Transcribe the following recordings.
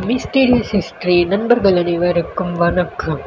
mysterious history நண்பர்கள் அனைவருக்கும் வணக்கம்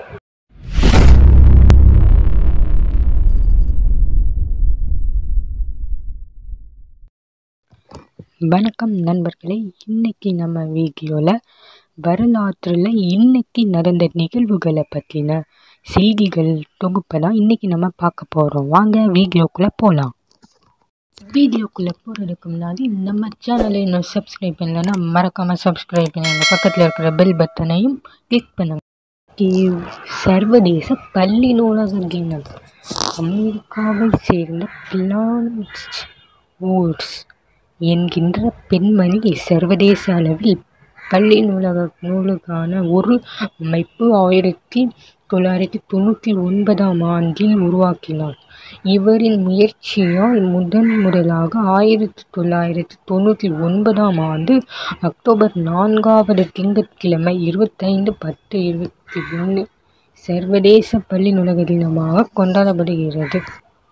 வணக்கம் நண்பர்களே இன்னைக்கு நம்ம வீடியோவில் வரலாற்றில் இன்னைக்கு நடந்த நிகழ்வுகளை பற்றின செய்திகள் தொகுப்பை தான் இன்னைக்கு நம்ம பார்க்க போகிறோம் வாங்க வீடியோக்குள்ளே போகலாம் வீடியோக்குள்ளே போகிறதுக்கு முன்னாடி நம்ம சேனலை இன்னும் சப்ஸ்கிரைப் பண்ணலைன்னா மறக்காமல் சப்ஸ்கிரைப் பண்ணுங்க பக்கத்தில் இருக்கிற பெல் பட்டனையும் கிளிக் பண்ணுங்க இ- சர்வதேச பள்ளி நூலக தினம் அமெரிக்காவை சேர்ந்த பிளான்ஸ் வூட்ஸ் என்கின்ற பெண்மணி சர்வதேச அளவில் பள்ளி நூலக நூலுக்கான ஒரு அமைப்பு ஆயிரத்தி தொள்ளாயிரத்தி தொண்ணூற்றி ஒன்பதாம் ஆண்டில் உருவாக்கினார் இவரின் முயற்சியால் முதன் முதலாக ஆயிரத்தி தொள்ளாயிரத்தி தொண்ணூற்றி ஒன்பதாம் ஆண்டு அக்டோபர் நான்காவது திங்கட்கிழமை இருபத்தைந்து பத்து இருபத்தி ஒன்று சர்வதேச பள்ளி நூலக தினமாக கொண்டாடப்படுகிறது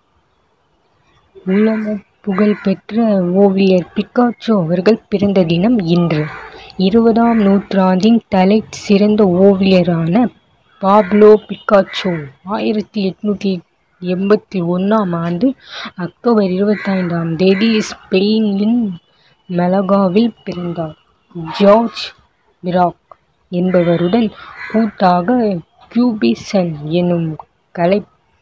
உலக புகழ்பெற்ற ஓவியர் பிக்காச்சோ அவர்கள் பிறந்த தினம் இன்று இருபதாம் நூற்றாண்டின் தலை சிறந்த ஓவியரான பாப்லோ பிக்காச்சோ ஆயிரத்தி எட்நூற்றி எண்பத்தி ஒன்றாம் ஆண்டு அக்டோபர் இருபத்தைந்தாம் தேதி ஸ்பெயினின் மெலகாவில் பிறந்தார் ஜார்ஜ் பிராக் என்பவருடன் கூட்டாக கியூபிசன் எனும் கலை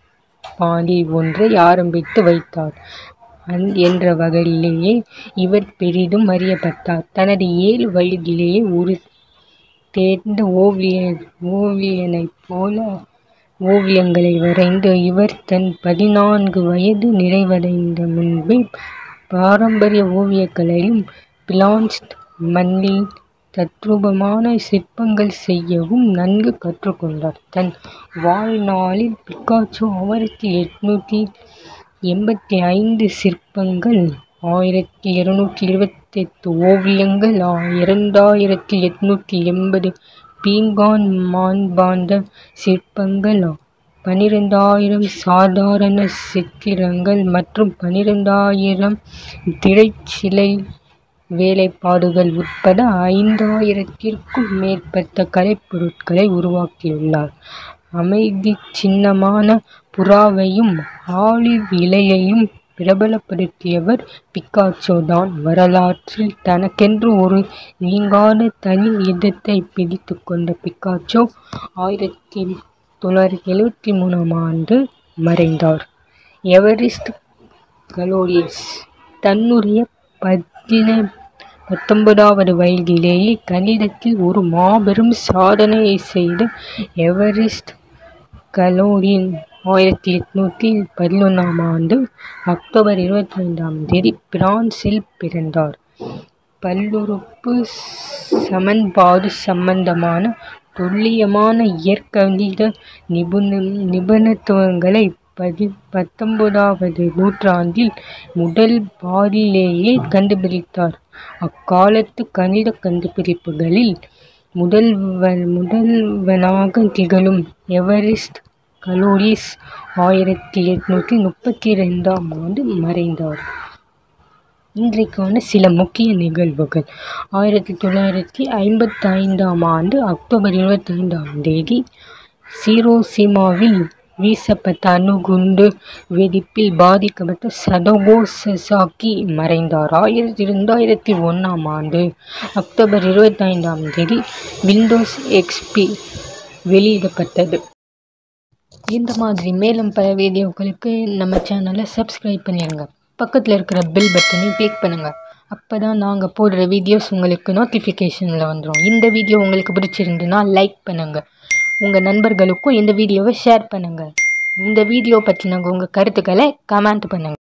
பாணி ஒன்றை ஆரம்பித்து வைத்தார் அந் என்ற வகையிலேயே இவர் பெரிதும் அறியப்பட்டார் தனது ஏழு வயதிலேயே ஒரு தேர்ந்த ஓவியர் ஓவியனைப் போல ஓவியங்களை வரைந்த இவர் தன் பதினான்கு வயது நிறைவடைந்த முன்பே பாரம்பரிய ஓவியக்கலையும் பிளான்ஸ்ட் மண்ணில் தத்ரூபமான சிற்பங்கள் செய்யவும் நன்கு கற்றுக்கொண்டார் தன் வாழ்நாளில் பிக்காச்சோ ஆயிரத்தி எட்நூற்றி எண்பத்தி ஐந்து சிற்பங்கள் ஆயிரத்தி இருநூற்றி இருபத்தெட்டு ஓவியங்கள் ஆ- இரண்டாயிரத்தி எட்நூற்றி எண்பது பீங்கான் மான்பாண்ட சிற்பங்கள் பனிரெண்டாயிரம் சாதாரண சித்திரங்கள் மற்றும் பனிரெண்டாயிரம் திரைச்சிலை வேலைப்பாடுகள் உட்பட ஐந்தாயிரத்திற்கும் மேற்பட்ட கலைப்பொருட்களை உருவாக்கியுள்ளார் அமைதி சின்னமான புறாவையும் ஆலிவ் இலையையும் பிரபலப்படுத்தியவர் பிக்காச்சோ தான் வரலாற்றில் தனக்கென்று ஒரு நீங்காத தனி இடத்தை பிடித்து கொண்ட பிக்காச்சோ ஆயிரத்தி தொள்ளாயிரத்தி எழுவத்தி மூணாம் ஆண்டு மறைந்தார் எவரிஸ்ட் கலோரியஸ் தன்னுடைய பதின பத்தொன்பதாவது வயதிலேயே கணிதத்தில் ஒரு மாபெரும் சாதனையை செய்த எவரிஸ்ட் கலோரின் ஆயிரத்தி எட்நூற்றி பதினொன்றாம் ஆண்டு அக்டோபர் இருபத்தி ஐந்தாம் தேதி பிரான்சில் பிறந்தார் பல்லுறுப்பு சமன்பாடு சம்பந்தமான துல்லியமான இயற்கணித நிபுண நிபுணத்துவங்களை பதி பத்தொன்பதாவது நூற்றாண்டில் முதல் பாதியிலேயே கண்டுபிடித்தார் அக்காலத்து கணித கண்டுபிடிப்புகளில் முதல்வன் முதல்வனாக திகழும் எவரிஸ்ட் கலோரிஸ் ஆயிரத்தி எட்நூற்றி முப்பத்தி ரெண்டாம் ஆண்டு மறைந்தார் இன்றைக்கான சில முக்கிய நிகழ்வுகள் ஆயிரத்தி தொள்ளாயிரத்தி ஐம்பத்தி ஐந்தாம் ஆண்டு அக்டோபர் இருபத்தைந்தாம் தேதி சீரோசிமாவில் வீசப்பட்ட அணுகுண்டு வெடிப்பில் பாதிக்கப்பட்ட சடோகோ சசாக்கி மறைந்தார் ஆயிரத்தி இரண்டாயிரத்தி ஒன்றாம் ஆண்டு அக்டோபர் இருபத்தைந்தாம் தேதி விண்டோஸ் எக்ஸ்பி வெளியிடப்பட்டது இந்த மாதிரி மேலும் பல வீடியோக்களுக்கு நம்ம சேனலை சப்ஸ்கிரைப் பண்ணிடுங்க பக்கத்தில் இருக்கிற பெல் பட்டனையும் கிளிக் பண்ணுங்கள் அப்போ தான் நாங்கள் போடுற வீடியோஸ் உங்களுக்கு நோட்டிஃபிகேஷனில் வந்துடும் இந்த வீடியோ உங்களுக்கு பிடிச்சிருந்துன்னா லைக் பண்ணுங்கள் உங்கள் நண்பர்களுக்கும் இந்த வீடியோவை ஷேர் பண்ணுங்கள் இந்த வீடியோ பற்றின உங்கள் கருத்துக்களை கமெண்ட் பண்ணுங்கள்